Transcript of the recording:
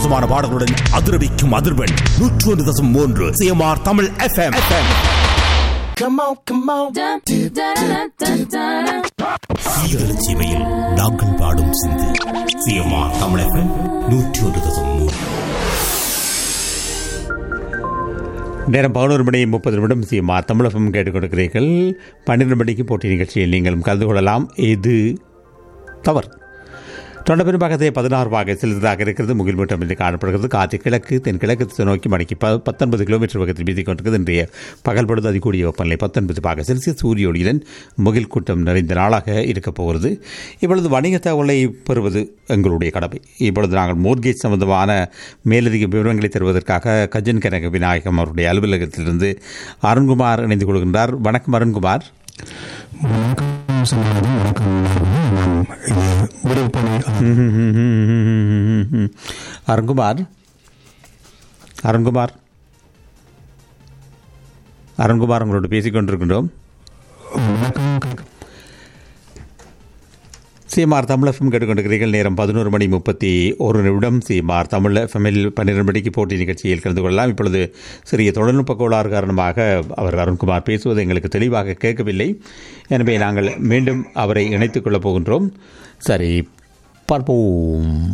அட்டகாசமான பாடல்களுடன் அதிரவிக்கும் அதிர்வெண் நூற்று ஒன்று தசம் மூன்று CMR Tamil FM Come on, come on. dun, da, da, da, da, da. சீரழ சீமையில் நாங்கள் பாடும் சிந்து சிஎம்ஆர் தமிழ் எஃப்எம் நூற்றி ஒன்று தசம் மூன்று நேரம் பதினோரு மணி முப்பது நிமிடம் சிஎம்ஆர் தமிழகம் கேட்டுக்கொண்டிருக்கிறீர்கள் பன்னிரண்டு மணிக்கு போட்டி நிகழ்ச்சியில் நீங்களும் கலந்து கொள்ளலாம் இது தவறு தொண்டபெரும் பக்கத்தை பதினாறு பாகை செலுத்ததாக இருக்கிறது முகில் மூட்டம் என்று காணப்படுகிறது காற்று கிழக்கு தென்கிழக்கு திசை நோக்கி மணிக்கு ப பத்தொன்பது கிலோமீட்டர் வேகத்தில் வீசிக் கொண்டிருக்கிறது இன்றைய பகல் பொழுது அதிகூடிய வெப்பநிலை பத்தொன்பது பாக செல்சியஸ் சூரிய ஒளியுடன் முகில் கூட்டம் நிறைந்த நாளாக இருக்கப் போகிறது இப்பொழுது வணிக தகவலை பெறுவது எங்களுடைய கடமை இப்பொழுது நாங்கள் மோர்கேஜ் சம்பந்தமான மேலதிக விவரங்களை தருவதற்காக கஜன் கனக விநாயகம் அவருடைய அலுவலகத்திலிருந்து அருண்குமார் இணைந்து கொள்கின்றார் வணக்கம் அருண்குமார் வணக்கம் சமாதி வணக்கம் நான் இது விடுவிப்பணி அருண்குமார் அருண்குமார் அருண்குமார் உங்களோடு பேசிக் கொண்டிருக்கின்றோம் வணக்கம் சிஎம்ஆர் தமிழ் எஃப்எம் கேட்டுக்கொண்டிருக்கிறீர்கள் நேரம் பதினோரு மணி முப்பத்தி ஒரு நிமிடம் சிஎம்ஆர் தமிழ் எஃப்எம்மில் பன்னிரண்டு மணிக்கு போட்டி நிகழ்ச்சியில் கலந்து கொள்ளலாம் இப்பொழுது சிறிய தொழில்நுட்ப கோளாறு காரணமாக அவர் அருண்குமார் பேசுவது எங்களுக்கு தெளிவாக கேட்கவில்லை எனவே நாங்கள் மீண்டும் அவரை இணைத்துக் கொள்ளப் போகின்றோம் சரி பார்ப்போம்